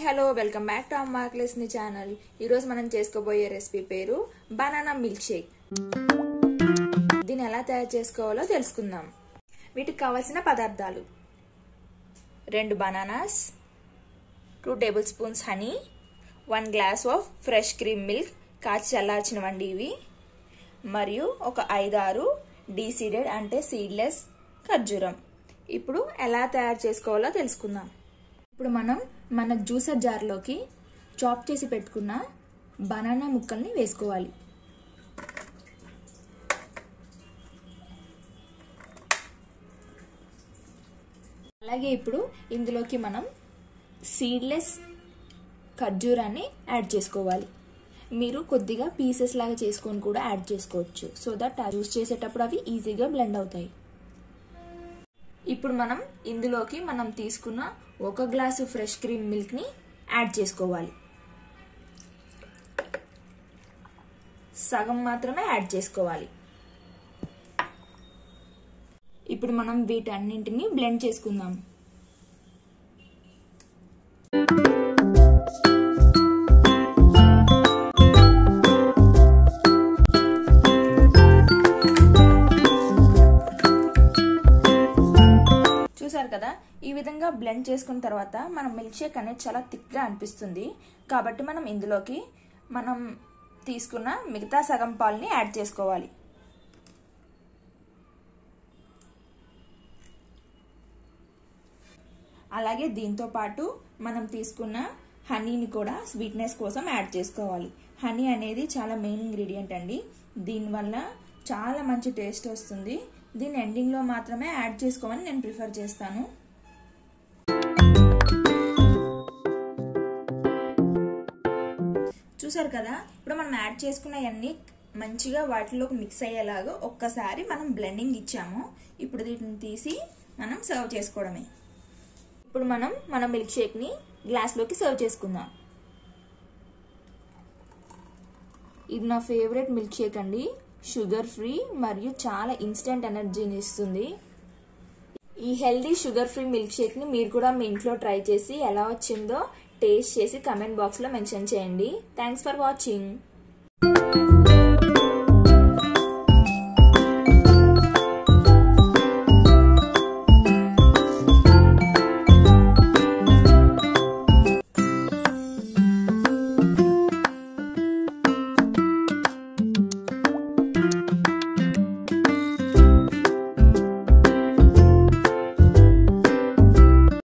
hello welcome back to అమ్మ ని channel ఈరోజు మనం చేసుకోబోయే రెసిపీ పేరు బనానా మిల్క్ షేక్ దీన్ని ఎలా తయారు చేసుకోవాలో తెలుసుకుందాం వీటికి కావాల్సిన పదార్థాలు రెండు bananas two tablespoons honey one glass of fresh cream milk కాచి చల్లార్చినవండి ఇవి మరియు ఒక ఐదారు డీసీడెడ్ అంటే సీడ్లెస్ ఖర్జూరం ఇప్పుడు ఎలా తయారు చేసుకోవాలో తెలుసుకుందాం ఇప్పుడు మనం మన జ్యూసర్ జార్లోకి చాప్ చేసి పెట్టుకున్న బనానా ముక్కల్ని వేసుకోవాలి అలాగే ఇప్పుడు ఇందులోకి మనం సీడ్లెస్ ఖర్జూరాన్ని యాడ్ చేసుకోవాలి మీరు కొద్దిగా పీసెస్ లాగా చేసుకొని కూడా యాడ్ చేసుకోవచ్చు సో దట్ యూస్ చేసేటప్పుడు అవి ఈజీగా బ్లెండ్ అవుతాయి ఇప్పుడు మనం ఇందులోకి మనం తీసుకున్న ఒక గ్లాసు ఫ్రెష్ క్రీమ్ మిల్క్ని యాడ్ చేసుకోవాలి సగం మాత్రమే యాడ్ చేసుకోవాలి ఇప్పుడు మనం వీటన్నింటిని బ్లెండ్ చేసుకుందాం చూసారు కదా ఈ విధంగా బ్లెండ్ చేసుకున్న తర్వాత మన మిల్క్ షేక్ అనేది చాలా థిక్గా అనిపిస్తుంది కాబట్టి మనం ఇందులోకి మనం తీసుకున్న మిగతా సగం పాలని యాడ్ చేసుకోవాలి అలాగే దీంతో పాటు మనం తీసుకున్న హనీని కూడా స్వీట్నెస్ కోసం యాడ్ చేసుకోవాలి హనీ అనేది చాలా మెయిన్ ఇంగ్రీడియంట్ అండి దీనివల్ల చాలా మంచి టేస్ట్ వస్తుంది దీన్ని ఎండింగ్లో మాత్రమే యాడ్ చేసుకోమని నేను ప్రిఫర్ చేస్తాను చూసారు కదా ఇప్పుడు మనం యాడ్ చేసుకున్నవన్నీ మంచిగా వాటిలోకి మిక్స్ అయ్యేలాగా ఒక్కసారి మనం బ్లెండింగ్ ఇచ్చాము ఇప్పుడు వీటిని తీసి మనం సర్వ్ చేసుకోవడమే ఇప్పుడు మనం మన మిల్క్ షేక్ని గ్లాస్లోకి సర్వ్ చేసుకుందాం ఇది నా ఫేవరెట్ మిల్క్ షేక్ అండి షుగర్ ఫ్రీ మరియు చాలా ఇన్స్టెంట్ ఎనర్జీని ఇస్తుంది ఈ హెల్దీ షుగర్ ఫ్రీ మిల్క్ షేక్ని మీరు కూడా మీ ఇంట్లో ట్రై చేసి ఎలా వచ్చిందో టేస్ట్ చేసి కమెంట్ బాక్స్లో మెన్షన్ చేయండి థ్యాంక్స్ ఫర్ వాచింగ్